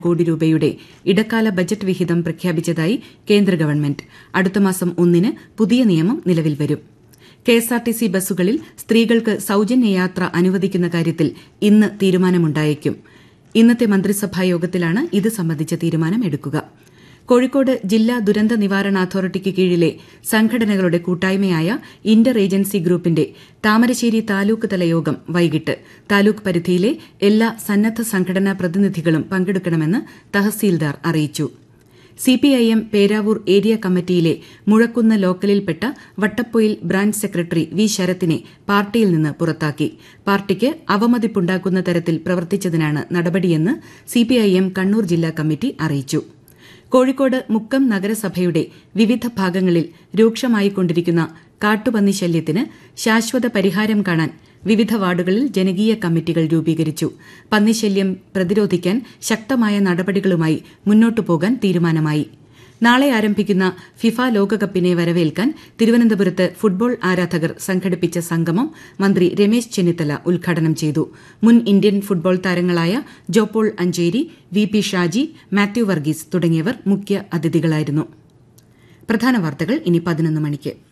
കോടി രൂപയുടെ ഇടക്കാല ബജറ്റ് വിഹിതം പ്രഖ്യാപിച്ചതായി കേന്ദ്ര ഗവൺമെന്റ് അടുത്തമാസം ഒന്നിന് പുതിയ നിയമം നിലവിൽ വരും കെഎസ്ആർടിസി ബസ്സുകളിൽ സ്ത്രീകൾക്ക് സൌജന്യ യാത്ര അനുവദിക്കുന്ന കാര്യത്തിൽ ഇന്ന് തീരുമാനമുണ്ടായേക്കും ഇന്നത്തെ മന്ത്രിസഭാ യോഗത്തിലാണ് ഇത് സംബന്ധിച്ച തീരുമാനമെടുക്കുക കോഴിക്കോട് ജില്ലാ ദുരന്ത നിവാരണ അതോറിറ്റിക്ക് കീഴിലെ സംഘടനകളുടെ കൂട്ടായ്മയായ ഇന്റർ ഏജൻസി ഗ്രൂപ്പിന്റെ താമരശ്ശേരി താലൂക്ക് തല യോഗം വൈകിട്ട് താലൂക്ക് പരിധിയിലെ എല്ലാ സന്നദ്ധ സംഘടനാ പ്രതിനിധികളും പങ്കെടുക്കണമെന്ന് തഹസീൽദാർ അറിയിച്ചു സിപിഐഎം പേരാവൂർ ഏരിയ കമ്മിറ്റിയിലെ മുഴക്കുന്ന് ലോക്കലിൽപ്പെട്ട വട്ടപ്പൊയിൽ ബ്രാഞ്ച് സെക്രട്ടറി വി ശരത്തിനെ പാർട്ടിയിൽ നിന്ന് പുറത്താക്കി പാർട്ടിക്ക് അവമതിപ്പുണ്ടാക്കുന്ന തരത്തിൽ പ്രവർത്തിച്ചതിനാണ് നടപടിയെന്ന് സിപിഐഎം കണ്ണൂർ ജില്ലാ കമ്മിറ്റി അറിയിച്ചു കോഴിക്കോട് മുക്കം നഗരസഭയുടെ വിവിധ ഭാഗങ്ങളിൽ രൂക്ഷമായിക്കൊണ്ടിരിക്കുന്ന കാട്ടുപന്നി ശല്യത്തിന് ശാശ്വത പരിഹാരം കാണാൻ വിവിധ വാർഡുകളിൽ ജനകീയ കമ്മിറ്റികൾ രൂപീകരിച്ചു പന്നിശല്യം പ്രതിരോധിക്കാൻ ശക്തമായ നടപടികളുമായി മുന്നോട്ടു പോകാൻ തീരുമാനമായി നാളെ ആരംഭിക്കുന്ന ഫിഫ ലോകകപ്പിനെ വരവേൽക്കാൻ തിരുവനന്തപുരത്ത് ഫുട്ബോൾ ആരാധകർ സംഘടിപ്പിച്ച സംഗമം മന്ത്രി രമേശ് ചെന്നിത്തല ഉദ്ഘാടനം ചെയ്തു മുൻ ഇന്ത്യൻ ഫുട്ബോൾ താരങ്ങളായ ജോപോൾ അഞ്ചേരി വി പി ഷാജി മാത്യു വർഗീസ് തുടങ്ങിയവർ മുഖ്യ അതിഥികളായിരുന്നു പ്രധാന വാർത്തകൾ ഇനി പതിനൊന്ന് മണിക്ക്